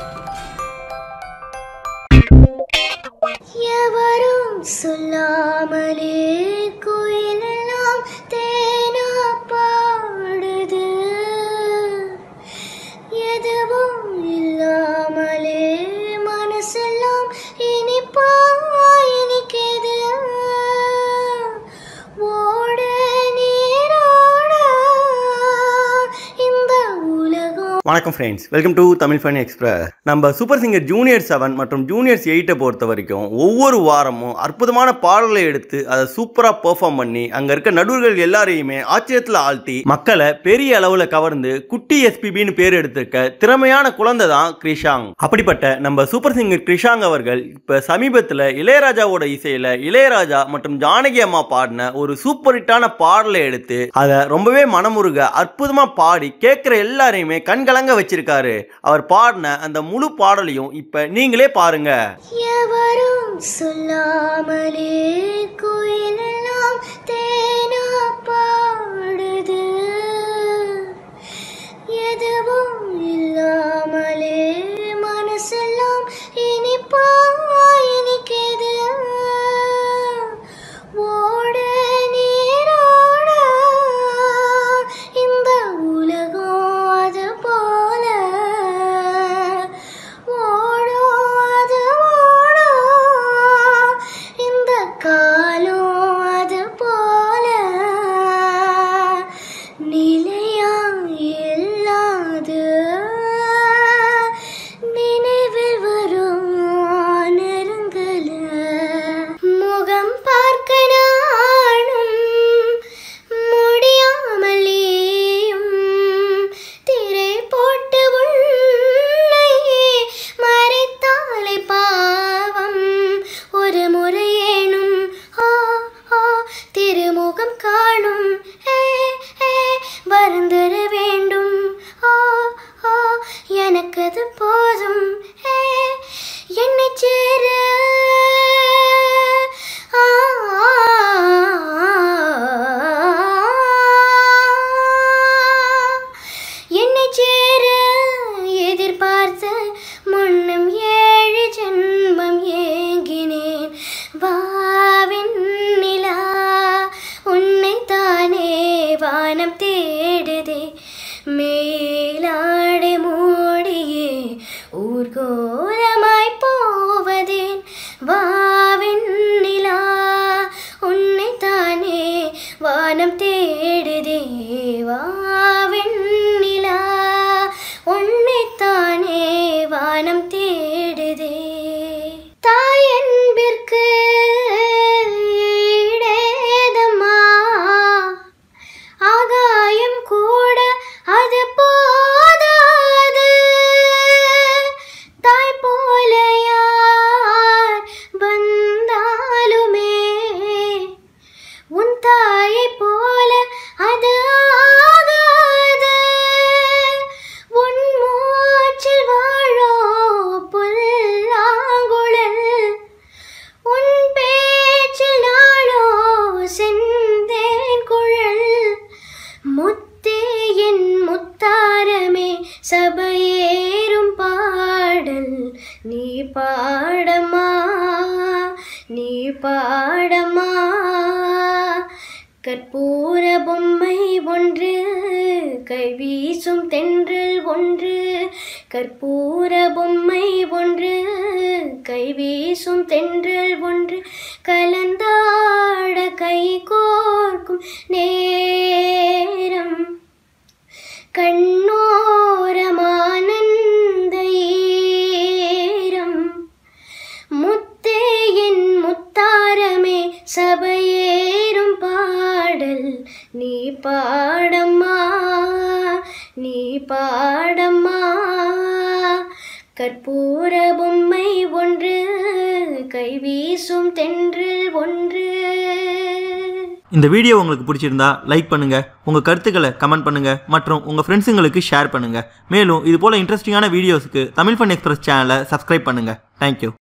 எவரும் சொல்லாமலே குயிலெல்லாம் தேனா பாடுது எதுவும் இல்லாமலே மனசெல்லாம் இனிப்பா இனிக்குது ஓட நீரோட இந்த உலகம் வணக்கம் friends welcome to Tamil fun express நம்ம சூப்பர் சிங்கர் ஜூனியர் செவன் மற்றும் ஜூனியர்ஸ் எயிட்டை பொறுத்த வரைக்கும் ஒவ்வொரு வாரமும் அற்புதமான பாடலை எடுத்து அதை சூப்பராக பெர்ஃபார்ம் பண்ணி அங்கே இருக்க நடுவர்கள் எல்லாரையுமே ஆச்சரியத்தில் ஆழ்த்தி மக்களை பெரிய அளவில் கவர்ந்து குட்டி எஸ்பிபின்னு பேர் எடுத்திருக்க திறமையான குழந்தை தான் கிரிஷாங் அப்படிப்பட்ட நம்ம சூப்பர் சிங்கர் கிரிஷாங் அவர்கள் இப்போ சமீபத்தில் இளையராஜாவோட இசையில் இளையராஜா மற்றும் ஜானகி அம்மா பாடின ஒரு சூப்பர் ஹிட்டான பாடலை எடுத்து அதை ரொம்பவே மனமுருக அற்புதமா பாடி கேட்குற எல்லாரையுமே கண்கலங்க வச்சிருக்காரு அவர் பாடின அந்த முழு பாடலையும் இப்ப நீங்களே பாருங்க எவரும் சொல்லாமலே குயிலெல்லாம் தேனா பாடுது எதுவும் இல்லாமலே மனசெல்லாம் இனிப்பா இனிக்குது ஓட நீரோட இந்த உலகம் அது போல ஓடும் அது ஓடும் இந்த காலம் அது போல நிலையா இல்லாது நினைவில் வரும் நெருங்கல முகம் பார்க்க நானும் முடியாமலேயும் திரை போட்டு உன்னை மறைத்தாலை பாவம் ஒரு முறையேனும் ஆ ஆ திருமுகம் காணும் ஏ ஏ வருந்தர வேண்டும் ஆ ஆ எனக்கது போதும் ஏ என்னை சேர ஆ, என்னை சேர எதிர்பார்த்த முன்னம் ஏழு ஜென்மம் ஏங்கினேன் வாவின் நிலா உன்னை தானே வானம் தேடுதே மேலாடை மூடியே ஊர்கோலமாய் போவதேன் வாவின் நிலா உன்னை தானே வானம் தேடுதே வாவின் நிலா உன்னை தானே வானம் தேடுதே தாய் அன்பிற்கு ஈடேதம்மா ஆகாயம் கூட அது போதாது தாய் போல யார் வந்தாலுமே உன் தாயை போல அது ஆகாது உன் மூச்சில் வாழோ புல்லாங்குழல் உன் பேச்சில் நாளோ செந்தேன் குழல் முத்தே என் முத்தாரமே சபையேறும் பாடல் நீ பாடமா நீ பாடமா கற்பூர பொம்மை ஒன்று கை வீசும் தென்றல் ஒன்று கற்பூர பொம்மை ஒன்று கை வீசும் தென்றல் ஒன்று கலந்தாட கை கோர்க்கும் நேரம் கண்ணோரமானந்த ஈரம் முத்தே என் முத்தாரமே சபையேறும் பாடல் நீ பாடம்மா நீ பாடம்மா கற்பூர பொம்மை ஒன்று கை வீசும் தென்றல் ஒன்று இந்த வீடியோ உங்களுக்கு பிடிச்சிருந்தா லைக் பண்ணுங்க உங்க கருத்துக்களை கமெண்ட் பண்ணுங்க மற்றும் உங்க ஃப்ரெண்ட்ஸுங்களுக்கு ஷேர் பண்ணுங்க மேலும் இது போல இன்ட்ரெஸ்டிங்கான வீடியோஸ்க்கு தமிழ் ஃபன் எக்ஸ்பிரஸ் சேனலை சப்ஸ்கிரைப் பண்ணுங்க தேங்க்யூ